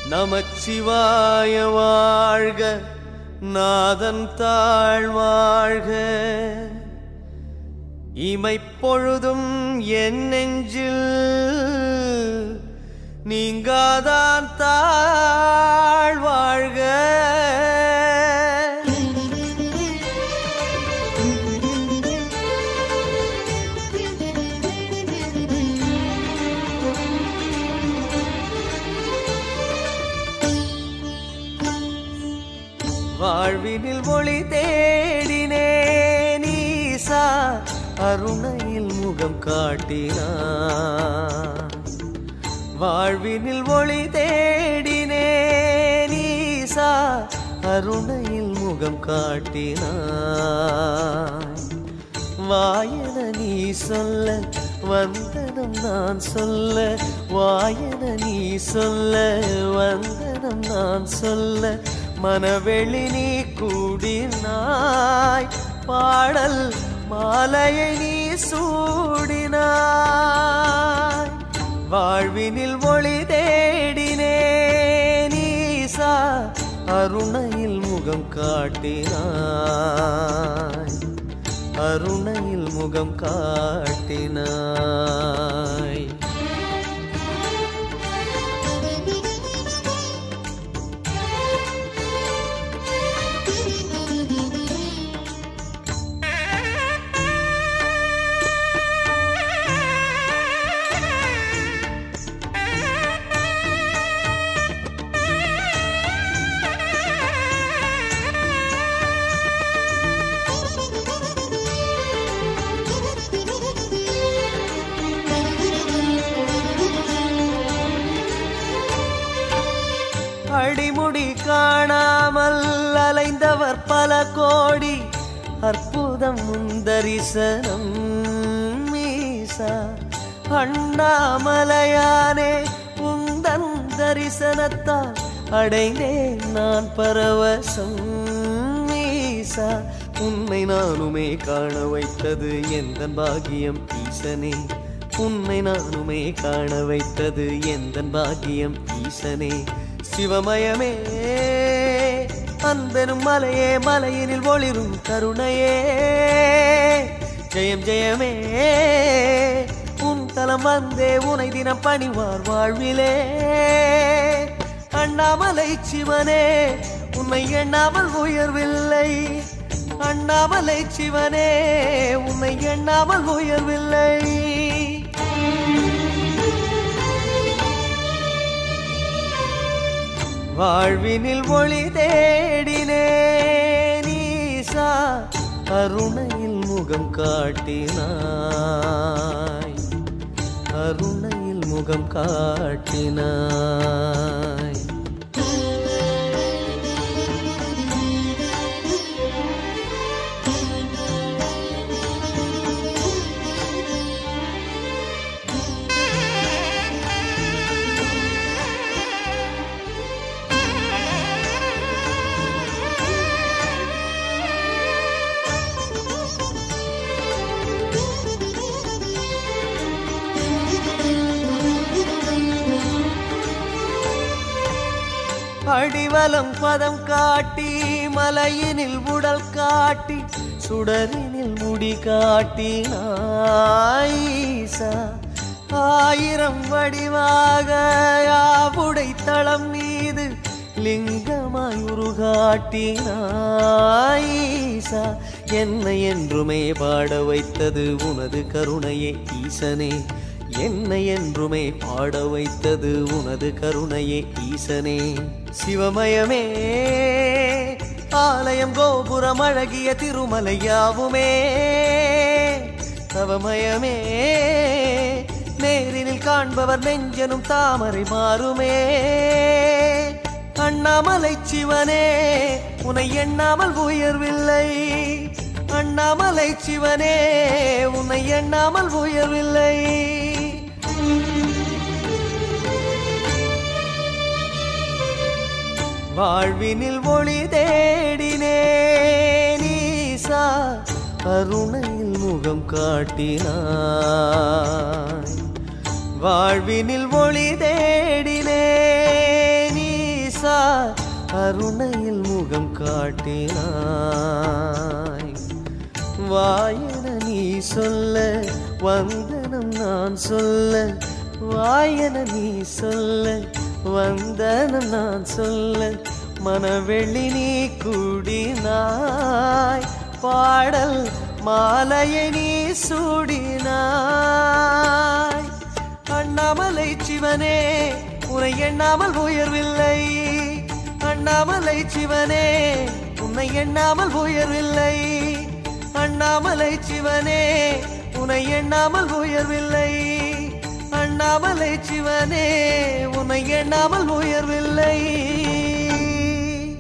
நமச்சிவாய வாழ்க நாதன் தாழ் வாழ்க இமைப்பொழுதும் என் நெஞ்சில் நீங்காதான் தாழ் வாழ்க வாழ்வினில் ஒளி தேடினே நீசா அருணையில் முகம் காட்டினார் வாழ்வினில் ஒளி தேடினே நீசா அருணையில் முகம் காட்டினார் வாயன நீ சொல்ல வந்தனம் நான் சொல்ல வாயன நீ சொல்ல வந்தனம் நான் சொல்ல மனவெளி நீ கூடினாய் பாடல் மாலையை நீ சூடினாய் வாழ்வினில் ஒளி தேடினே நீசா அருணையில் முகம் காட்டினாய் அருணையில் முகம் காட்டினாய் அடிமுடி காணாமல் அலைந்தவர் பல கோடி அற்புதம் முந்தரிசனம் மீசா அண்ணாமலையானே உந்தன் தரிசனத்தால் அடைந்தேன் நான் பரவசம் மீசா உன்னை நானுமே காண வைத்தது எந்த பாகியம் ஈசனே உன்னை நானுமே காண வைத்தது எந்த பாகியம் ஈசனே சிவமயமே அன்பெனும் மலையே மலையினில் ஒளிரும் கருணையே ஜெயம் ஜெயமே உன் தலம் வந்தே உனை தினம் பணிவார் வாழ்விலே அண்ணாமலை சிவனே உன்னை எண்ணாமல் உயர்வில்லை அண்ணாமலை சிவனே உன்னை எண்ணாமல் உயர்வில்லை வாழ்வினில் ஒளி தேடினே நீசா அருணையில் முகம் காட்டினாய் அருணையில் முகம் காட்டினாய் அடிவலம் பதம் காட்டி மலையினில் உடல் காட்டி சுடரினில் முடி காட்டி நாயீசா ஆயிரம் வடிவாக யாவுடை தளம் மீது லிங்கமாய் உருகாட்டி நாயீசா என்னை என்றுமே பாட வைத்தது உனது கருணையே ஈசனே என்னை என்றுமே பாட வைத்தது உனது கருணையே ஈசனே சிவமயமே ஆலயம் கோபுரம் அழகிய திருமலையாவுமே தவமயமே நேரினில் காண்பவர் நெஞ்சனும் தாமரை மாறுமே அண்ணாமலை சிவனே உன்னை எண்ணாமல் உயர்வில்லை அண்ணாமலை சிவனே உன்னை எண்ணாமல் உயர்வில்லை வாழ்வினில் ஒளி தேடினே நீசா அருணையில் முகம் காட்டினாய் வாழ்வினில் ஒளி தேடினே நீ அருணையில் முகம் காட்டினாய் வாயன நீ சொல்ல வந்தனம் நான் சொல்ல வாயன நீ சொல்ல வந்தனம் நான் சொல்ல மனவெள்ளி நீ கூடினாய் பாடல் மாலையை நீ சூடினாய் அண்ணாமலை சிவனே உன்னை எண்ணாமல் உயர்வில்லை அண்ணாமலை சிவனே உன்னை எண்ணாமல் உயர்வில்லை அண்ணாமலை சிவனே உன்னை எண்ணாமல் உயர்வில்லை அண்ணாமலை சிவனே உன்னை எண்ணாமல் உயர்வில்லை